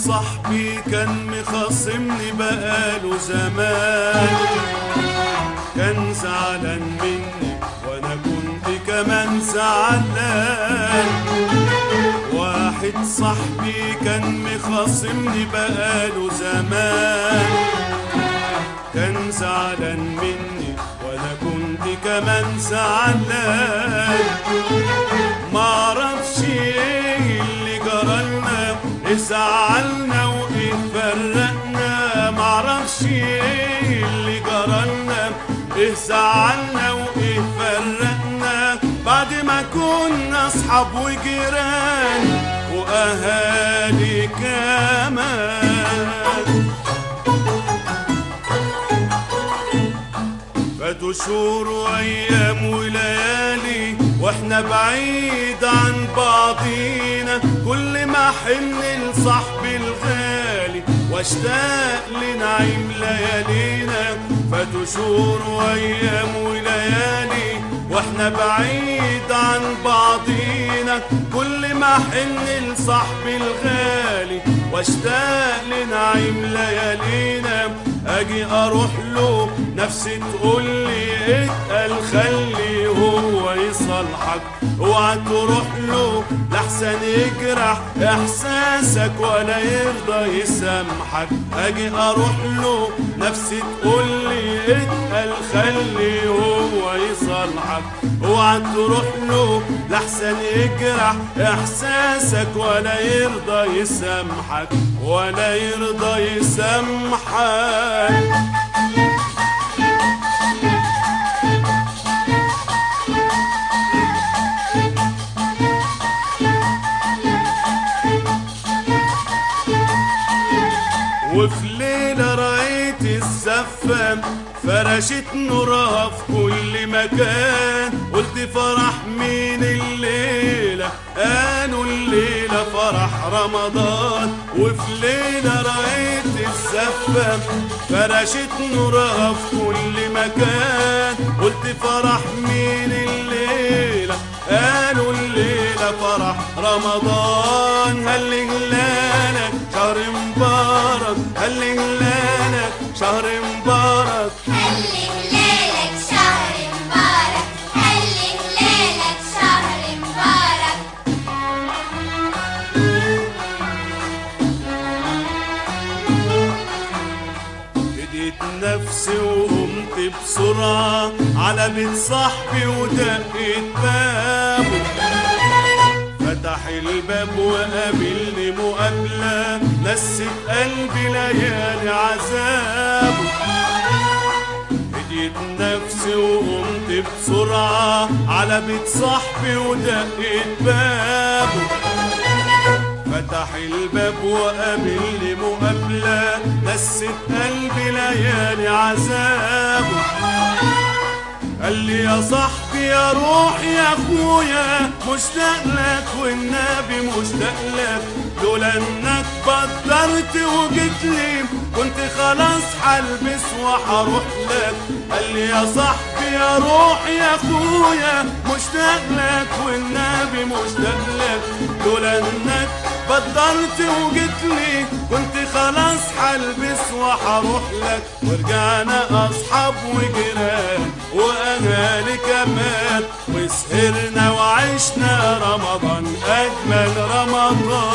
صاحبي كان مخاصمني بقاله زمان كان زعلان مني وانا كنت كمان زعلان واحد صاحبي كان مخاصمني بقاله زمان كان زعلان مني وانا كنت كمان زعلان معرفش ايه اللي جرالنا ايه زعلنا وايه فرقنا معرفش ايه اللي جرالنا ايه زعلنا وايه فرقنا بعد ما كنا اصحاب وجيران واهالي كمان فاتوا شهور وايام وليالي واحنا بعيد عن بعضينا كل ما حن لصاحبي الغالي واشتاق لنعيم ليالينا فاتوا شهور وايام وليالي واحنا بعيد عن بعضينا كل ما حن لصاحبي الغالي واشتاق لنعيم ليالينا اجي اروح له نفسي تقول لي اتقل خلي هو يصلحك اوعى تروح له لحسن يجرح احساسك ولا يرضى يسامحك اجي اروح له نفسي تقول لي اتقل خلي هو يصلحك اوعى تروح له لحسن يجرح احساسك ولا يرضى يسامحك ولا يرضى يسامحك وفي ليلة رأيت الزفة فرشت نورها في كل مكان قلت فرح مين الليلة قالوا الليلة فرح رمضان وفي ليلة رأيت الزفة فرشت نورها في كل مكان قلت فرح مين الليلة قالوا الليلة فرح رمضان هل هلالك شهر مبارك هل هلالك شهر مبارك هلي هلالك شهر مبارك هلي هلالك شهر مبارك هديت نفسي وقمت بسرعة على بيت صاحبي ودقيت بابه فتح الباب وقابلني مقابلة نست قلبي ليالي عذابه هديت نفسي وقمت بسرعة على بيت صاحبي ودقيت بابه فتح الباب وقابلني مقابلة نست قلبي ليالي عذابه قال لي يا صاحبي يا روحي يا اخويا مشتاق لك والنبي مشتاق لك لولا انك بدرت وجيت لي كنت خلاص هلبس وهروح لك قال لي يا صاحبي يا روحي يا اخويا مشتاق لك والنبي مشتاق لك لولا انك بدرت وجيت لي كنت خلاص هلبس وهروح لك ورجعنا اصحاب وجيران واهالي كمان وسهرنا وعشنا رمضان اجمل رمضان